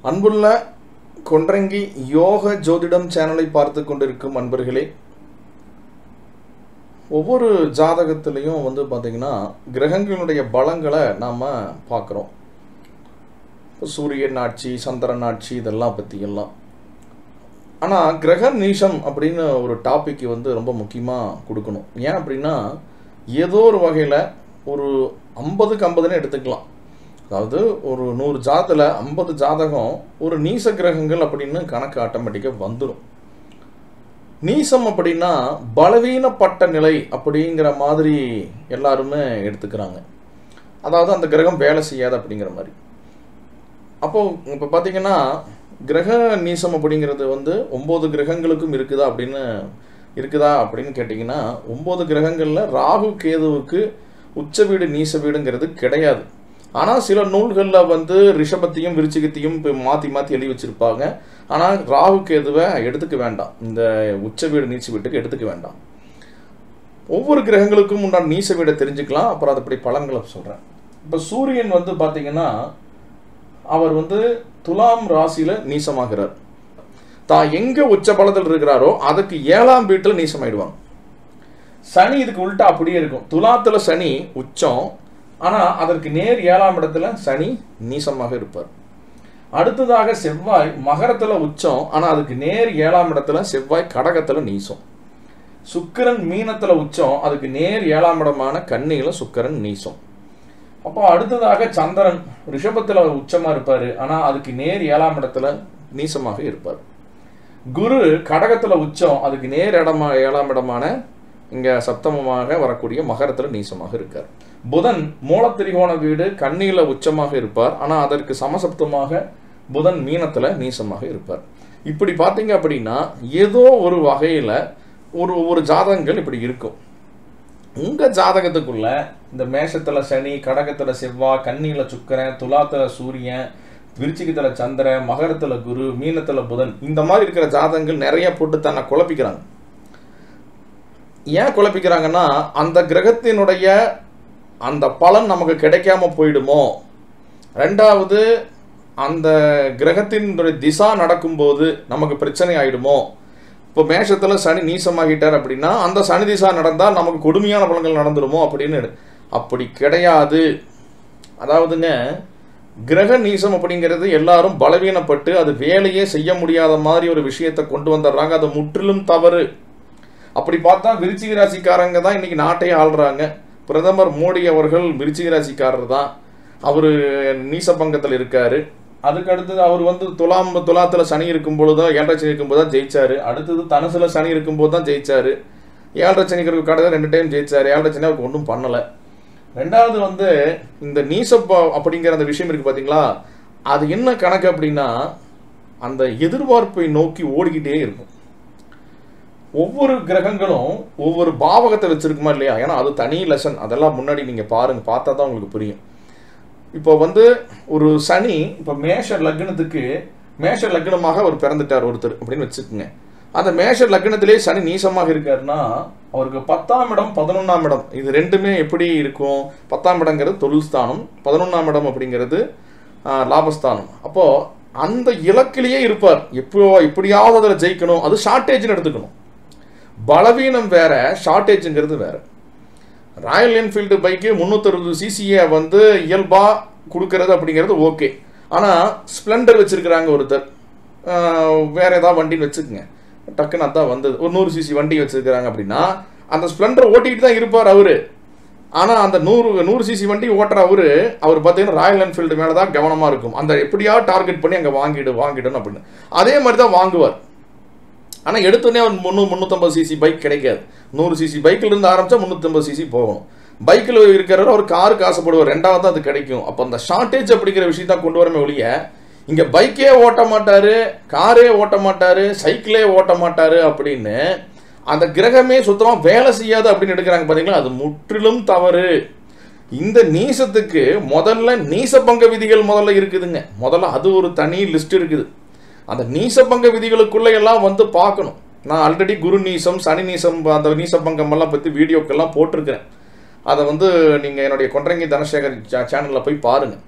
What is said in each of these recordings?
அன்புள்ள கொன்றங்கி யோக ஜோதிடம் சேனலை பார்த்து கொண்டிருக்கும் அன்பர்களே ஒவ்வொரு ஜாதகத்திலையும் வந்து பார்த்திங்கன்னா கிரகங்களுடைய பலங்களை நாம் பார்க்குறோம் இப்போ சூரியன் ஆட்சி சந்திரன் ஆட்சி இதெல்லாம் பற்றியெல்லாம் ஆனால் கிரக நீசம் அப்படின்னு ஒரு டாபிக் வந்து ரொம்ப முக்கியமாக கொடுக்கணும் ஏன் அப்படின்னா ஏதோ ஒரு வகையில் ஒரு ஐம்பதுக்கு ஐம்பதுன்னு எடுத்துக்கலாம் அதாவது ஒரு நூறு ஜாதத்தில் ஐம்பது ஜாதகம் ஒரு நீச கிரகங்கள் அப்படின்னு கணக்கு ஆட்டோமேட்டிக்காக வந்துடும் நீசம் அப்படின்னா பலவீனப்பட்ட நிலை அப்படிங்கிற மாதிரி எல்லாருமே எடுத்துக்கிறாங்க அதாவது அந்த கிரகம் வேலை செய்யாது அப்படிங்கிற மாதிரி அப்போது இப்போ பார்த்தீங்கன்னா கிரக நீசம் அப்படிங்கிறது வந்து ஒம்பது கிரகங்களுக்கும் இருக்குதா அப்படின்னு இருக்குதா அப்படின்னு கேட்டிங்கன்னா ஒம்பது கிரகங்களில் ராகு கேதுவுக்கு உச்ச வீடு நீச வீடுங்கிறது கிடையாது ஆனால் சில நூல்களில் வந்து ரிஷபத்தையும் விருச்சிகத்தையும் இப்போ மாற்றி மாற்றி எழுதி வச்சுருப்பாங்க ஆனால் ராகு கேதுவை எடுத்துக்க வேண்டாம் இந்த உச்ச வீடு நீச்ச வீட்டுக்கு எடுத்துக்க வேண்டாம் ஒவ்வொரு கிரகங்களுக்கும் உண்டான நீச வீடை தெரிஞ்சுக்கலாம் அப்புறம் அதுபடி பலன்களை சொல்கிறேன் இப்போ சூரியன் வந்து பார்த்தீங்கன்னா அவர் வந்து துலாம் ராசியில் நீசமாகிறார் தான் எங்கே உச்ச பலத்தில் இருக்கிறாரோ அதுக்கு ஏழாம் வீட்டில் நீசமாயிடுவாங்க சனி இதுக்கு உள்டா அப்படியே இருக்கும் துலாத்தில் சனி உச்சம் ஆனால் அதற்கு நேர் ஏழாம் இடத்துல சனி நீசமாக இருப்பார் அடுத்ததாக செவ்வாய் மகரத்தில் உச்சம் ஆனால் அதுக்கு நேர் ஏழாம் இடத்துல செவ்வாய் கடகத்தில் நீசம் சுக்கிரன் மீனத்தில் உச்சம் அதுக்கு நேர் ஏழாம் இடமான கன்னியில் சுக்கிரன் நீசம் அப்போ அடுத்ததாக சந்திரன் ரிஷபத்தில் உச்சமாக இருப்பார் ஆனால் அதுக்கு நேர் ஏழாம் இடத்துல நீசமாக இருப்பார் குரு கடகத்தில் உச்சம் அதுக்கு நேர் இடமா ஏழாம் இடமான இங்கே சப்தமமாக வரக்கூடிய மகரத்தில் நீசமாக இருக்கார் புதன் மூலத்திரிகோண வீடு கண்ணியில் உச்சமாக இருப்பார் ஆனால் அதற்கு சமசப்தமாக புதன் மீனத்தில் நீசமாக இருப்பார் இப்படி பார்த்தீங்க அப்படின்னா ஏதோ ஒரு வகையில் ஒரு ஒரு ஜாதகங்கள் இப்படி இருக்கும் உங்கள் ஜாதகத்துக்குள்ள இந்த மேஷத்தில் சனி கடகத்தில் செவ்வாய் கன்னியில் சுக்கரன் துலாத்தில் சூரியன் விருச்சிகத்தில் சந்திரன் மகரத்தில் குரு மீனத்தில் புதன் இந்த மாதிரி இருக்கிற ஜாதகங்கள் நிறைய போட்டு தன்னை குழப்பிக்கிறாங்க ஏன் குழப்பிக்கிறாங்கன்னா அந்த கிரகத்தினுடைய அந்த பலன் நமக்கு கிடைக்காம போயிடுமோ ரெண்டாவது அந்த கிரகத்தினுடைய திசா நடக்கும்போது நமக்கு பிரச்சனை ஆயிடுமோ இப்போ மேஷத்தில் சனி நீசமாகிட்டார் அப்படின்னா அந்த சனி திசா நடந்தால் நமக்கு கொடுமையான பலன்கள் நடந்துடுமோ அப்படின்னு அப்படி கிடையாது அதாவதுங்க கிரக நீசம் அப்படிங்கிறது எல்லாரும் பலவீனப்பட்டு அது வேலையே செய்ய முடியாத மாதிரி ஒரு விஷயத்தை கொண்டு வந்துடுறாங்க அது முற்றிலும் தவறு அப்படி பார்த்தா விருச்சிக ராசிக்காரங்க தான் இன்னைக்கு நாட்டையே ஆள்றாங்க பிரதமர் மோடி அவர்கள் விருச்சிக ராசிக்காரர் தான் அவர் நீசபங்கத்தில் இருக்காரு அதுக்கு அடுத்தது அவர் வந்து துலாம் துலாத்தில் சனி இருக்கும் பொழுது தான் ஏழரை சனி இருக்கும்போது தான் ஜெயிச்சாரு அடுத்தது தனுசுல சனி இருக்கும்போது தான் ஜெயிச்சாரு ஏழரை சனிக்கு கடை ரெண்டு டைம் ஜெயிச்சாரு ஏழரை சனி அவருக்கு ஒன்றும் பண்ணலை ரெண்டாவது வந்து இந்த நீசப்ப அப்படிங்கிற அந்த விஷயம் இருக்கு பார்த்தீங்களா அது என்ன கணக்கு அப்படின்னா அந்த எதிர்பார்ப்பை நோக்கி ஓடிக்கிட்டே இருக்கும் ஒவ்வொரு கிரகங்களும் ஒவ்வொரு பாவகத்தை வச்சிருக்குமா இல்லையா ஏன்னா அது தனி லெசன் அதெல்லாம் முன்னாடி நீங்கள் பாருங்க பார்த்தா தான் உங்களுக்கு புரியும் இப்போ வந்து ஒரு சனி இப்போ மேஷ லக்னத்துக்கு மேஷ லக்னமாக அவர் பிறந்துட்டார் ஒருத்தர் அப்படின்னு வச்சுக்கோங்க அந்த மேஷ லக்னத்திலே சனி நீசமாக இருக்காருன்னா அவருக்கு பத்தாம் இடம் பதினொன்றாம் இடம் இது ரெண்டுமே எப்படி இருக்கும் பத்தாம் இடங்கிறது தொழில் ஸ்தானம் பதினொன்றாம் இடம் அப்படிங்கிறது லாபஸ்தானம் அப்போது அந்த இலக்கிலேயே இருப்பார் எப்போ எப்படியாவது அதில் ஜெயிக்கணும் அது ஷார்ட்டேஜ்னு எடுத்துக்கணும் பலவீனம் வேற ஷார்ட்டேஜுங்கிறது வேற ராயல் என்ஃபீல்டு பைக்கு முந்நூற்றறுபது சிசியை வந்து இயல்பாக கொடுக்கறது அப்படிங்கிறது ஓகே ஆனால் ஸ்ப்ளெண்டர் வச்சுருக்கிறாங்க ஒருத்தர் வேற ஏதாவது வண்டின்னு வச்சுக்கோங்க டக்குன்னு அதான் வந்தது ஒரு நூறு சிசி வண்டி வச்சுருக்கிறாங்க அப்படின்னா அந்த ஸ்ப்ளெண்டர் ஓட்டிகிட்டு தான் இருப்பார் அவர் ஆனால் அந்த நூறு நூறு சிசி வண்டி ஓட்டுற அவர் அவர் பார்த்தீங்கன்னா ராயல் என்ஃபீல்டு மேலே தான் கவனமாக இருக்கும் அந்த எப்படியாவது டார்கெட் பண்ணி அங்கே வாங்கிடு வாங்கிடணும் அப்படின்னு அதே மாதிரி தான் வாங்குவார் ஆனால் எடுத்தோடனே அவன் முந்நூறு முந்நூற்றம்பது சிசி பைக் கிடைக்காது நூறு சிசி பைக்கில் இருந்து ஆரம்பித்தா முந்நூற்றம்பது சிசி போகணும் பைக்கில் இருக்கிறவர் அவர் காருக்கு ஆசைப்படுவார் ரெண்டாவது தான் அது கிடைக்கும் அப்போ அந்த ஷார்ட்டேஜ் அப்படிங்கிற விஷயத்தான் கொண்டு வரமே ஒழிய இங்கே பைக்கே ஓட்ட மாட்டார் காரே ஓட்ட மாட்டார் சைக்கிளே ஓட்ட மாட்டார் அப்படின்னு அந்த கிரகமே சுத்தமாக வேலை செய்யாது அப்படின்னு எடுக்கிறாங்க பார்த்தீங்களா அது முற்றிலும் தவறு இந்த நீசத்துக்கு முதல்ல நீசபங்க விதிகள் முதல்ல இருக்குதுங்க முதல்ல அது ஒரு தனி லிஸ்ட் இருக்குது அந்த நீசபங்க விதிகளுக்குள்ள எல்லாம் வந்து பார்க்கணும் நான் ஆல்ரெடி குரு நீசம் சனி நீசம் அந்த நீசபங்கம் எல்லாம் பற்றி வீடியோக்கெல்லாம் போட்டிருக்கிறேன் அதை வந்து நீங்கள் என்னுடைய கொன்றங்கி தனசேகர் சேனலில் போய் பாருங்கள்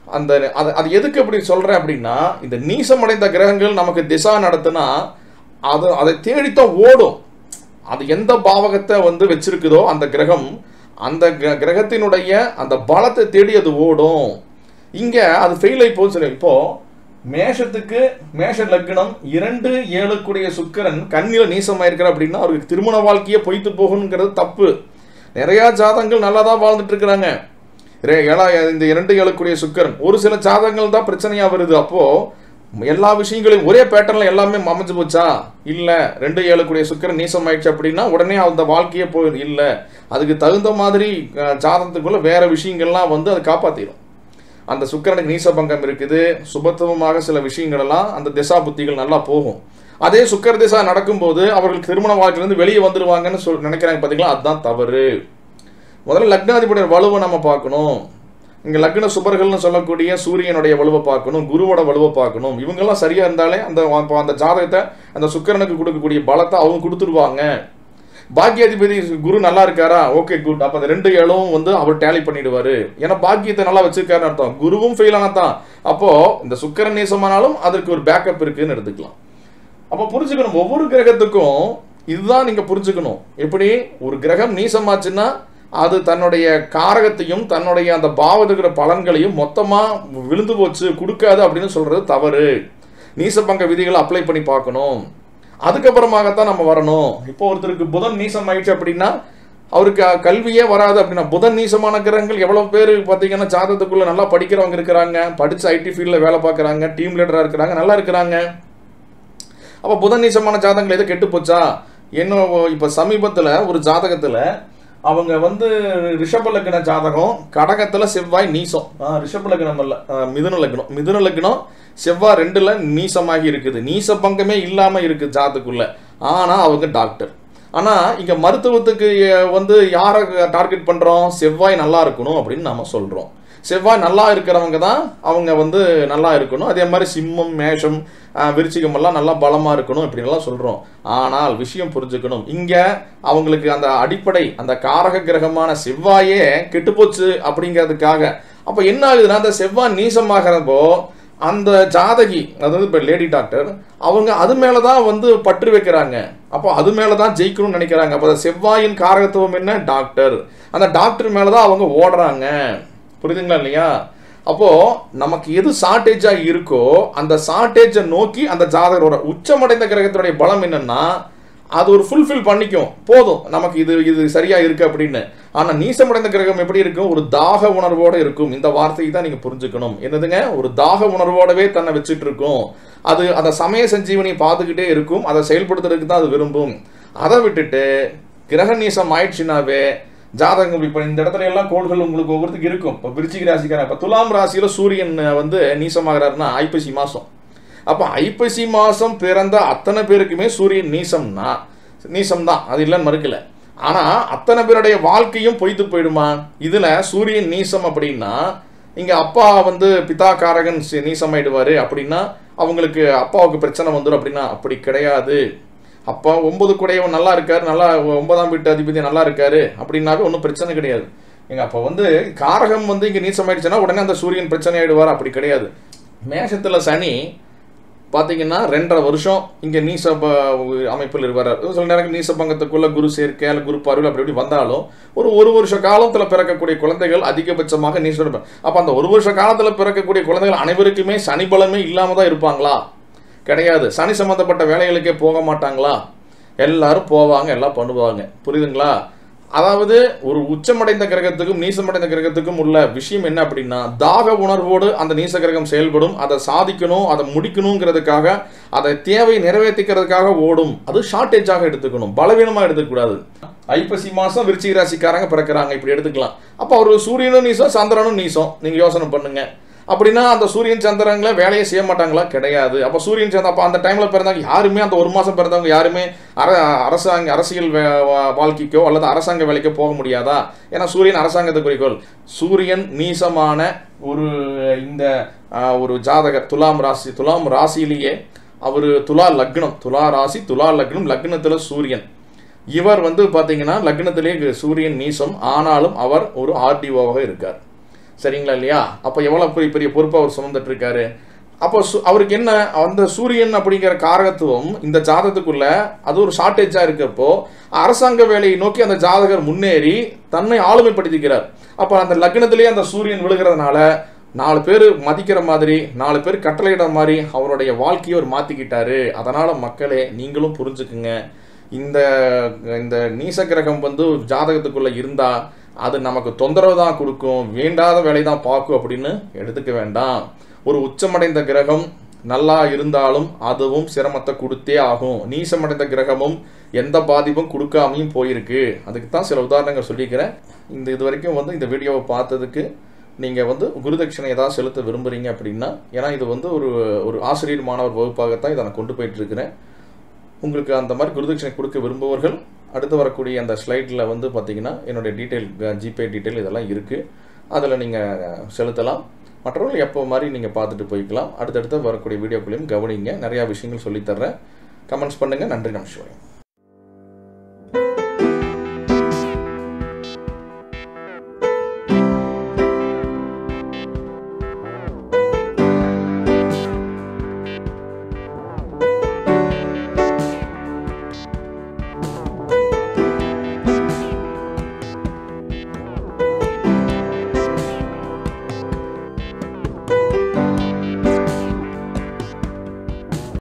அந்த அது அது எதுக்கு அப்படி சொல்கிறேன் அப்படின்னா இந்த நீசமடைந்த கிரகங்கள் நமக்கு திசா நடத்துனா அது அதை தேடித்தான் ஓடும் அது எந்த பாவகத்தை வந்து வச்சிருக்குதோ அந்த கிரகம் அந்த கிர- கிரகத்தினுடைய அந்த பலத்தை தேடி அது ஓடும் இங்க அது ஃபெயில் ஆகி போச்சு இப்போ மேஷத்துக்கு மேஷ லக்னம் இரண்டு ஏழுக்குடைய சுக்கிரன் கண்ணில நீசமாயிருக்கிறார் அப்படின்னா அவருக்கு திருமண வாழ்க்கையே பொய்த்து போகணுங்கிறது தப்பு நிறைய ஜாதகங்கள் நல்லா தான் வாழ்ந்துட்டு இருக்கிறாங்க இரே- ஏழா இந்த இரண்டு ஏழுக்குரிய சுக்கிரன் ஒரு சில ஜாதகங்கள் தான் பிரச்சனையா வருது அப்போ எல்லா விஷயங்களையும் ஒரே பேட்டர்ல எல்லாமே அமைஞ்சு போச்சா இல்ல ரெண்டு ஏழுக்குரிய சுக்கிரன் நீசம் ஆயிடுச்சு அப்படின்னா உடனே அந்த வாழ்க்கையே போய் இல்ல அதுக்கு தகுந்த மாதிரி அஹ், ஜாதகத்துக்குள்ள வேற விஷயங்கள்லாம் வந்து அதை காப்பாத்திடும் அந்த சுக்கிரனுக்கு நீசபங்கம் இருக்குது சுபத்துவமாக சில விஷயங்கள் எல்லாம் அந்த திசா புத்திகள் நல்லா போகும் அதே சுக்கர திசா நடக்கும்போது அவர்களுக்கு திருமண வாழ்க்கையிலிருந்து வெளியே வந்துருவாங்கன்னு சொல் நினைக்கிறாங்க பார்த்தீங்களா அதுதான் தவறு முதல்ல லக்னாதிபதியோட வலுவை நம்ம பார்க்கணும் இங்க லக்ன சுபர்கள்னு சொல்லக்கூடிய சூரியனுடைய வலுவை பார்க்கணும் குருவோட வலுவை பார்க்கணும் இவங்கெல்லாம் சரியா இருந்தாலே அந்த அப்ப அந்த ஜாதகத்தை அந்த சுக்கிரனுக்கு கொடுக்கக்கூடிய பலத்தை அவங்க கொடுத்துருவாங்க பாக்கியாதிபதி குரு நல்லா இருக்காரா ஓகே குட் அப்ப அந்த ரெண்டு ஏழும் வந்து அவர் டேலி பண்ணிடுவாரு ஏன்னா பாக்கியத்தை நல்லா வச்சிருக்காருன்னு அர்த்தம் குருவும் ஃபெயில் ஆனதான் அப்போ இந்த சுக்கிரன் நேசமானாலும் அதற்கு ஒரு பேக்கப் இருக்குன்னு எடுத்துக்கலாம் அப்போ புரிஞ்சுக்கணும் ஒவ்வொரு கிரகத்துக்கும் இதுதான் நீங்க புரிஞ்சுக்கணும் எப்படி ஒரு கிரகம் நீசமாச்சுன்னா அது தன்னுடைய காரகத்தையும் தன்னுடைய அந்த பாவத்துக்கு இருக்கிற பலன்களையும் மொத்தமா விழுந்து போச்சு கொடுக்காது அப்படின்னு சொல்றது தவறு நீசபங்க விதிகளை அப்ளை பண்ணி பார்க்கணும் அதுக்கப்புறமாகத்தான் நம்ம வரணும் இப்போ ஒருத்தருக்கு புதன் நீசம் ஆயிடுச்சு அப்படின்னா அவருக்கு அஹ், கல்வியே வராது அப்படின்னா புதன் நீசமான கிரகங்கள் எவ்வளவு பேர் பார்த்தீங்கன்னா ஜாதகத்துக்குள்ள நல்லா படிக்கிறவங்க இருக்கிறாங்க படிச்சு ஐடி ஃபீல்டில் வேலை பார்க்குறாங்க டீம் லீடராக இருக்கிறாங்க நல்லா இருக்கிறாங்க அப்போ புதன் நீசமான ஜாதகங்கள் எது கெட்டு போச்சா என்ன இப்போ சமீபத்தில் ஒரு ஜாதகத்தில் அவங்க வந்து ரிஷப லக்ன ஜாதகம் கடகத்துல செவ்வாய் நீசம் ஆ, ரிஷப லக்னம் அல்ல ஆ, மிதுன லக்னம் மிதுன லக்னம் செவ்வாய் ரெண்டுல நீசமாகி இருக்குது நீச பங்கமே இல்லாம இருக்கு ஜாதத்துக்குள்ள ஆனா அவங்க டாக்டர் ஆனா இங்க மருத்துவத்துக்கு அஹ், வந்து யாரை டார்கெட் பண்றோம் செவ்வாய் நல்லா இருக்கணும் அப்படின்னு நாம சொல்றோம் செவ்வாய் நல்லா இருக்கிறவங்க தான் அவங்க வந்து நல்லா இருக்கணும் அதே மாதிரி சிம்மம் மேஷம் ஆஹ், விருச்சிகம் எல்லாம் நல்லா பலமா இருக்கணும் இப்படின்லாம் சொல்றோம் ஆனால் விஷயம் புரிஞ்சுக்கணும் இங்க அவங்களுக்கு அந்த அடிப்படை அந்த காரக கிரகமான செவ்வாயே கெட்டுப்போச்சு அப்படிங்கிறதுக்காக அப்ப என்ன ஆகுதுன்னா அந்த செவ்வாய் நீசமாகிறப்போ அந்த ஜாதகி அதாவது இப்போ லேடி டாக்டர் அவங்க அது மேலே தான் வந்து பற்று வைக்கிறாங்க அப்போ அது மேலே தான் ஜெயிக்கணும்னு நினைக்கிறாங்க அப்போ அந்த செவ்வாயின் காரகத்துவம் என்ன டாக்டர் அந்த டாக்டர் மேலே தான் அவங்க ஓடுறாங்க புரியுதுங்களா இல்லையா அப்போ நமக்கு எது ஷார்ட்டேஜா இருக்கோ அந்த ஷார்ட்டேஜை நோக்கி அந்த ஜாதகரோட உச்சமடைந்த கிரகத்தினுடைய பலம் என்னன்னா அது ஒரு ஃபுல்ஃபில் பண்ணிக்கும் போதும் நமக்கு இது இது சரியா இருக்கு அப்படின்னு ஆனா நீசமடைந்த கிரகம் எப்படி இருக்கும் ஒரு தாக உணர்வோட இருக்கும் இந்த வார்த்தையை தான் நீங்க புரிஞ்சுக்கணும் என்னதுங்க ஒரு தாக உணர்வோடவே தன்னை வச்சுட்டு இருக்கும் அது அந்த சமய சஞ்சீவனியை பார்த்துக்கிட்டே இருக்கும் அதை செயல்படுத்துறதுக்கு தான் அது விரும்பும் அதை விட்டுட்டு கிரக நீசம் ஆயிடுச்சுனாவே ஜாதகம் இப்போ இந்த இடத்துல எல்லாம் கோள்கள் உங்களுக்கு ஒவ்வொருத்துக்கு இருக்கும் இப்போ விருச்சிக ராசிக்காரன் இப்போ துலாம் ராசியில சூரியன் வந்து நீசமாகிறாருன்னா ஐப்பசி மாசம் அப்போ ஐப்பசி மாசம் பிறந்த அத்தனை பேருக்குமே சூரியன் நீசம்னா நீசம் தான் அது இல்லைன்னு மறுக்கல ஆனா அத்தனை பேருடைய வாழ்க்கையும் பொய்த்து போயிடுமா இதுல சூரியன் நீசம் அப்படின்னா இங்க அப்பா வந்து பிதா காரகன் சி- நீசமாயிடுவாரு அப்படின்னா அவங்களுக்கு அப்பாவுக்கு பிரச்சனை வந்துடும் அப்படின்னா அப்படி கிடையாது அப்பா ஒன்பது கூடையவன் நல்லா இருக்காரு நல்லா ஒன்பதாம் வீட்டு அதிபதி நல்லா இருக்காரு அப்படின்னாவே ஒன்றும் பிரச்சனை கிடையாது எங்க அப்போ வந்து காரகம் வந்து இங்க நீசமாயிடுச்சுன்னா உடனே அந்த சூரியன் பிரச்சனை ஆயிடுவார் அப்படி கிடையாது மேஷத்துல சனி பார்த்தீங்கன்னா ரெண்டரை வருஷம் இங்கே நீச ப- அமைப்பில் இருவார் சில நேரம் நீச பங்கத்துக்குள்ள குரு சேர்க்கை அல்ல குரு பார்வையில் அப்படி இப்படி வந்தாலும் ஒரு ஒரு வருஷ காலத்தில் பிறக்கக்கூடிய குழந்தைகள் அதிகபட்சமாக நீச அப்போ அந்த ஒரு வருஷ காலத்தில் பிறக்கக்கூடிய குழந்தைகள் அனைவருக்குமே சனி பலமே இல்லாமல் தான் இருப்பாங்களா கிடையாது சனி சம்பந்தப்பட்ட வேலைகளுக்கே போக மாட்டாங்களா எல்லாரும் போவாங்க எல்லாம் பண்ணுவாங்க புரியுதுங்களா அதாவது ஒரு உச்சமடைந்த கிரகத்துக்கும் நீசமடைந்த கிரகத்துக்கும் உள்ள விஷயம் என்ன அப்படின்னா தாக உணர்வோடு அந்த நீச கிரகம் செயல்படும் அதை சாதிக்கணும் அதை முடிக்கணுங்கிறதுக்காக அதை தேவை நிறைவேற்றிக்கிறதுக்காக ஓடும் அது ஷார்ட்டேஜாக எடுத்துக்கணும் பலவீனமாக எடுத்துக்கூடாது ஐப்பசி மாசம் விருச்சிக ராசிக்காரங்க பிறக்கிறாங்க இப்படி எடுத்துக்கலாம் அப்போ அவர் சூரியனும் நீசம் சந்திரனும் நீசம் நீங்க யோசனை பண்ணுங்க அப்படின்னா அந்த சூரியன் சந்திரங்களை வேலையை செய்ய மாட்டாங்களா கிடையாது அப்போ சூரியன் சந்திர அப்போ அந்த டைமில் பிறந்தவங்க யாருமே அந்த ஒரு மாதம் பிறந்தவங்க யாருமே அர அரசாங்க அரசியல் வே- வா- வாழ்க்கைக்கோ அல்லது அரசாங்க வேலைக்கோ போக முடியாதா ஏன்னா சூரியன் அரசாங்கத்தை குறிக்கோள் சூரியன் நீசமான ஒரு இந்த ஆஹ், ஒரு ஜாதகர் துலாம் ராசி துலாம் ராசியிலேயே அவர் துலா லக்னம் துலா ராசி துலா லக்னம் லக்னத்தில் சூரியன் இவர் வந்து பார்த்தீங்கன்னா லக்னத்திலே சூரியன் நீசம் ஆனாலும் அவர் ஒரு ஆர்டிஓவாக இருக்கார் சரிங்களா இல்லையா அப்போ எவ்வளோ பெரிய பெரிய பொறுப்பு அவர் சுமந்துட்டு இருக்காரு அப்போ சு- அவருக்கு என்ன அந்த சூரியன் அப்படிங்கிற காரகத்துவம் இந்த ஜாதகத்துக்குள்ள அது ஒரு ஷார்ட்டேஜாக இருக்கப்போ அரசாங்க வேலையை நோக்கி அந்த ஜாதகர் முன்னேறி தன்னை ஆளுமைப்படுத்திக்கிறார் அப்போ அந்த லக்னத்திலேயே அந்த சூரியன் விழுகிறதுனால நாலு பேர் மதிக்கிற மாதிரி நாலு பேர் கட்டளையிட மாதிரி அவருடைய வாழ்க்கையை அவர் மாற்றிக்கிட்டாரு அதனால் மக்களே நீங்களும் புரிஞ்சுக்குங்க இந்த இந்த நீச கிரகம் வந்து ஜாதகத்துக்குள்ளே இருந்தால் அது நமக்கு தொந்தரவு தான் கொடுக்கும் வேண்டாத வேலை தான் பார்க்கும் அப்படின்னு எடுத்துக்க வேண்டாம் ஒரு உச்சமடைந்த கிரகம் நல்லா இருந்தாலும் அதுவும் சிரமத்தை கொடுத்தே ஆகும் நீசமடைந்த கிரகமும் எந்த பாதிப்பும் கொடுக்காமையும் போயிருக்கு அதுக்கு தான் சில உதாரணங்கள் சொல்லிக்கிறேன் இந்த இது வரைக்கும் வந்து இந்த வீடியோவை பார்த்ததுக்கு நீங்கள் வந்து குருதட்சணை ஏதாவது செலுத்த விரும்புகிறீங்க அப்படின்னா ஏன்னா இது வந்து ஒரு ஒரு ஆசிரியர் மாணவர் வகுப்பாகத்தான் இதை நான் கொண்டு போயிட்டு இருக்கிறேன் உங்களுக்கு அந்த மாதிரி குருதட்சணை கொடுக்க விரும்புபவர்கள் அடுத்து வரக்கூடிய அந்த ஸ்லைடில் வந்து பார்த்தீங்கன்னா என்னுடைய டீட்டெயில் ஜிபே டீட்டெயில் இதெல்லாம் இருக்குது அதில் நீங்கள் செலுத்தலாம் மற்றவர்கள் எப்போ மாதிரி நீங்கள் பார்த்துட்டு போய்க்கலாம் அடுத்தடுத்து வரக்கூடிய வீடியோக்களையும் கவனிங்க நிறையா விஷயங்கள் சொல்லித்தர்றேன் கமெண்ட்ஸ் பண்ணுங்கள் நன்றி நமஸ்காரம்